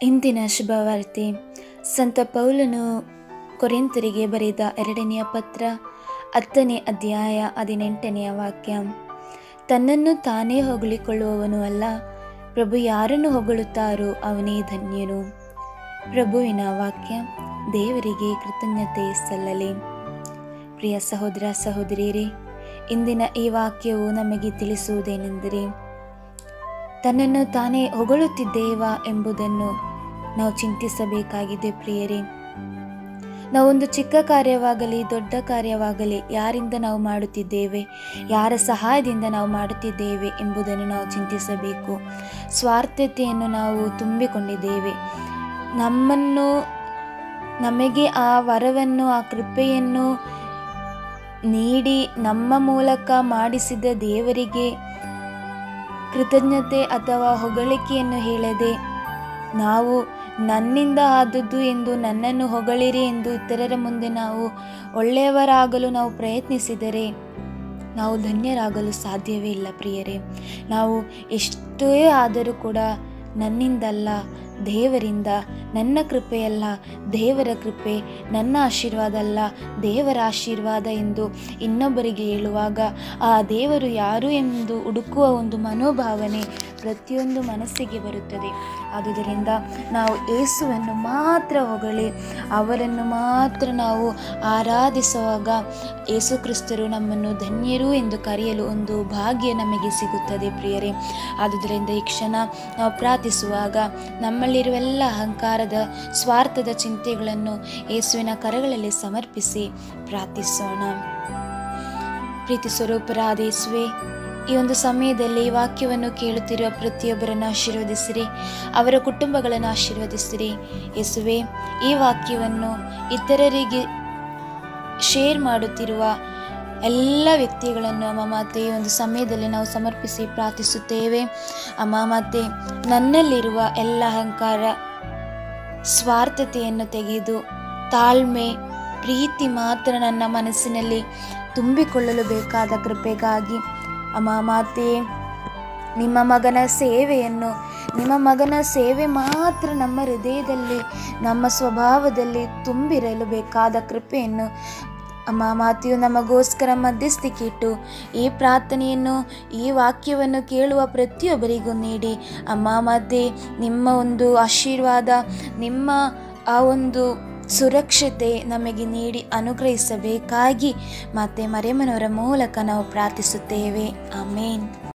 ಇಂದಿನ ಶುಭವಾರ್ತೆ ಸಂತ ಪೌಲನು ಕೊರಿಂತರಿಗೆ ಬರೆದ ಎರಡನೆಯ ಪತ್ರ ಹತ್ತನೇ ಅಧ್ಯಾಯ ಹದಿನೆಂಟನೆಯ ವಾಕ್ಯ ತನ್ನನ್ನು ತಾನೇ ಹೊಗಳಿಕೊಳ್ಳುವವನು ಅಲ್ಲ ಪ್ರಭು ಯಾರನ್ನು ಹೊಗಳುತ್ತಾರೋ ಅವನೇ ಧನ್ಯನು ಪ್ರಭುವಿನ ವಾಕ್ಯ ದೇವರಿಗೆ ಕೃತಜ್ಞತೆ ಸಲ್ಲಲಿ ಪ್ರಿಯ ಸಹೋದರ ಸಹೋದರಿಯರೇ ಇಂದಿನ ಈ ವಾಕ್ಯವು ನಮಗೆ ತಿಳಿಸುವುದೇನೆಂದರೆ ತನ್ನನ್ನು ತಾನೇ ಹೊಗಳುತ್ತಿದ್ದೇವಾ ಎಂಬುದನ್ನು ನಾವು ಚಿಂತಿಸಬೇಕಾಗಿದೆ ಪ್ರಿಯರೇ ನಾವೊಂದು ಚಿಕ್ಕ ಕಾರ್ಯವಾಗಲಿ ದೊಡ್ಡ ಕಾರ್ಯವಾಗಲಿ ಯಾರಿಂದ ನಾವು ಮಾಡುತ್ತಿದ್ದೇವೆ ಯಾರ ಸಹಾಯದಿಂದ ನಾವು ಮಾಡುತ್ತಿದ್ದೇವೆ ಎಂಬುದನ್ನು ನಾವು ಚಿಂತಿಸಬೇಕು ಸ್ವಾರ್ಥತೆಯನ್ನು ನಾವು ತುಂಬಿಕೊಂಡಿದ್ದೇವೆ ನಮ್ಮನ್ನು ನಮಗೆ ಆ ವರವನ್ನು ಆ ಕೃಪೆಯನ್ನು ನೀಡಿ ನಮ್ಮ ಮೂಲಕ ಮಾಡಿಸಿದ ದೇವರಿಗೆ ಕೃತಜ್ಞತೆ ಅಥವಾ ಹೊಗಳಿಕೆಯನ್ನು ಹೇಳದೆ ನಾವು ನನ್ನಿಂದ ಆದದ್ದು ಎಂದು ನನ್ನನ್ನು ಹೊಗಳಿರಿ ಎಂದು ಇತರರ ಮುಂದೆ ನಾವು ಒಳ್ಳೆಯವರಾಗಲು ನಾವು ಪ್ರಯತ್ನಿಸಿದರೆ ನಾವು ಧನ್ಯರಾಗಲು ಸಾಧ್ಯವೇ ಇಲ್ಲ ಪ್ರಿಯರೇ ನಾವು ಎಷ್ಟೇ ಆದರೂ ಕೂಡ ನನ್ನಿಂದಲ್ಲ ದೇವರಿಂದ ನನ್ನ ಕೃಪೆಯಲ್ಲ ದೇವರ ಕೃಪೆ ನನ್ನ ಆಶೀರ್ವಾದ ಅಲ್ಲ ದೇವರ ಆಶೀರ್ವಾದ ಎಂದು ಇನ್ನೊಬ್ಬರಿಗೆ ಹೇಳುವಾಗ ಆ ದೇವರು ಯಾರು ಎಂದು ಹುಡುಕುವ ಒಂದು ಮನೋಭಾವನೆ ಪ್ರತಿಯೊಂದು ಮನಸ್ಸಿಗೆ ಬರುತ್ತದೆ ಆದುದರಿಂದ ನಾವು ಏಸುವನ್ನು ಮಾತ್ರ ಹೊಗಳಿ ಅವರನ್ನು ಮಾತ್ರ ನಾವು ಆರಾಧಿಸುವಾಗ ಏಸು ಕ್ರಿಸ್ತರು ನಮ್ಮನ್ನು ಧನ್ಯರು ಎಂದು ಕರೆಯಲು ಒಂದು ಭಾಗ್ಯ ನಮಗೆ ಸಿಗುತ್ತದೆ ಪ್ರಿಯರೇ ಆದುದರಿಂದ ಈ ಕ್ಷಣ ನಾವು ಪ್ರಾರ್ಥಿಸುವಾಗ ನಮ್ಮಲ್ಲಿರುವ ಎಲ್ಲ ಅಹಂಕಾರದ ಸ್ವಾರ್ಥದ ಚಿಂತೆಗಳನ್ನು ಯೇಸುವಿನ ಕರಗಳಲ್ಲಿ ಸಮರ್ಪಿಸಿ ಪ್ರಾರ್ಥಿಸೋಣ ಪ್ರೀತಿ ಸ್ವರೂಪರಾದ ಯೇಸುವೆ ಈ ಒಂದು ಸಮಯದಲ್ಲಿ ಈ ವಾಕ್ಯವನ್ನು ಕೇಳುತ್ತಿರುವ ಪ್ರತಿಯೊಬ್ಬರನ್ನು ಆಶೀರ್ವದಿಸಿರಿ ಅವರ ಕುಟುಂಬಗಳನ್ನು ಆಶೀರ್ವದಿಸಿರಿ ಯೇಸುವೆ ಈ ವಾಕ್ಯವನ್ನು ಇತರರಿಗೆ ಶೇರ್ ಮಾಡುತ್ತಿರುವ ಎಲ್ಲ ವ್ಯಕ್ತಿಗಳನ್ನು ಅಮ್ಮ ಮಾತೆ ಈ ಒಂದು ಸಮಯದಲ್ಲಿ ನಾವು ಸಮರ್ಪಿಸಿ ಪ್ರಾರ್ಥಿಸುತ್ತೇವೆ ಅಮ್ಮ ಮಾತೆ ನನ್ನಲ್ಲಿರುವ ಎಲ್ಲ ಅಹಂಕಾರ ಸ್ವಾರ್ಥತೆಯನ್ನು ತೆಗೆದು ತಾಳ್ಮೆ ಪ್ರೀತಿ ಮಾತ್ರ ನನ್ನ ಮನಸ್ಸಿನಲ್ಲಿ ತುಂಬಿಕೊಳ್ಳಲು ಬೇಕಾದ ಕೃಪೆಗಾಗಿ ಅಮ್ಮ ಮಾತೆ ನಿಮ್ಮ ಮಗನ ಸೇವೆಯನ್ನು ನಿಮ್ಮ ಮಗನ ಸೇವೆ ಮಾತ್ರ ನಮ್ಮ ಹೃದಯದಲ್ಲಿ ನಮ್ಮ ಸ್ವಭಾವದಲ್ಲಿ ತುಂಬಿರಲು ಬೇಕಾದ ಕೃಪೆಯನ್ನು ಅಮ್ಮ ಮಾತೆಯು ನಮಗೋಸ್ಕರ ಮಧ್ಯಸ್ಥಿಕೆ ಇಟ್ಟು ಈ ಪ್ರಾರ್ಥನೆಯನ್ನು ಈ ವಾಕ್ಯವನ್ನು ಕೇಳುವ ಪ್ರತಿಯೊಬ್ಬರಿಗೂ ನೀಡಿ ಅಮ್ಮ ಮಾತೆ ನಿಮ್ಮ ಒಂದು ಆಶೀರ್ವಾದ ನಿಮ್ಮ ಆ ಒಂದು ಸುರಕ್ಷತೆ ನಮಗೆ ನೀಡಿ ಅನುಗ್ರಹಿಸಬೇಕಾಗಿ ಮತ್ತೆ ಮರೆಮನವರ ಮೂಲಕ ನಾವು ಪ್ರಾರ್ಥಿಸುತ್ತೇವೆ ಆಮೇನ್